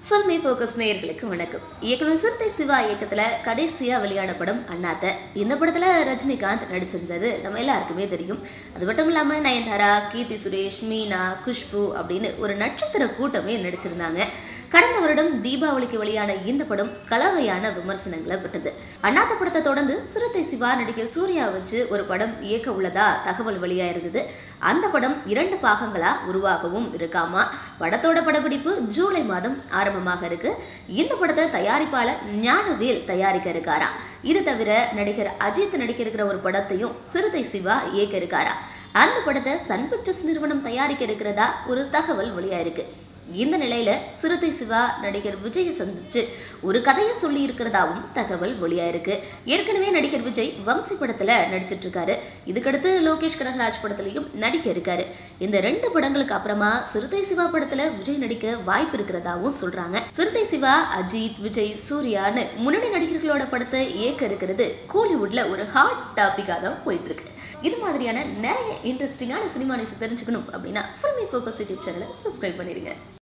filmi focus நேயர்களுக்கு வணக்கம் இயக்குனர் சிறுத்தை சிவா இயக்கத்தில் கடைசியாக வெளியான படம் அண்ணாத்த இந்த படத்தில் ரஜினிகாந்த் நடிச்சிருந்தது நம்ம எல்லாருக்குமே தெரியும் அது மட்டும் இல்லாமல் நயன்தாரா கீர்த்தி சுரேஷ் மீனா குஷ்பு அப்படின்னு ஒரு நட்சத்திர கூட்டமே நடிச்சிருந்தாங்க கடந்த வருடம் தீபாவளிக்கு வெளியான இந்த படம் கலவையான விமர்சனங்களை பெற்றது அண்ணாத்த படத்தை தொடர்ந்து சிறுத்தை சிவா நடிகர் சூர்யா வச்சு ஒரு படம் இயக்க உள்ளதா தகவல் வெளியாயிருந்தது அந்த படம் இரண்டு பாகங்களா உருவாகவும் இருக்காமா படத்தோட படப்பிடிப்பு ஜூலை மாதம் ஆரம்பமாக இருக்கு இந்த படத்தை தயாரிப்பாளர் ஞானவேல் தயாரிக்க இருக்காரா இது தவிர நடிகர் அஜித் நடிக்க இருக்கிற ஒரு படத்தையும் சிறுத்தை சிவா இயக்க இருக்காரா அந்த படத்தை சன் பிக்சர்ஸ் நிறுவனம் தயாரிக்க இருக்கிறதா ஒரு தகவல் வெளியாயிருக்கு இந்த நிலையில சிறுத்தை சிவா நடிகர் விஜயை சந்திச்சு ஒரு கதையை சொல்லி இருக்கிறதாவும் தகவல் வெளியாயிருக்கு ஏற்கனவே நடிகர் விஜய் வம்சி படத்துல நடிச்சிட்டு இருக்காரு இதுக்கடுத்து லோகேஷ் கனகராஜ் படத்துலயும் நடிக்க இருக்காரு இந்த ரெண்டு படங்களுக்கு அப்புறமா சிறுத்தை சிவா படத்துல விஜய் நடிக்க வாய்ப்பு இருக்கிறதாவும் சொல்றாங்க சிறுத்தை சிவா அஜித் விஜய் சூர்யான்னு முன்னணி நடிகர்களோட படத்தை இயக்க இருக்கிறது கோலிவுட்ல ஒரு ஹாட் டாபிக்காக தான் போயிட்டு இருக்கு இது மாதிரியான நிறைய இன்ட்ரெஸ்டிங்கான சினிமா நியூஸ் தெரிஞ்சுக்கணும் அப்படின்னா ஃபில்மி ஃபோக்கஸ் யூடியூப் சேனலை சப்ஸ்கிரைப் பண்ணிருங்க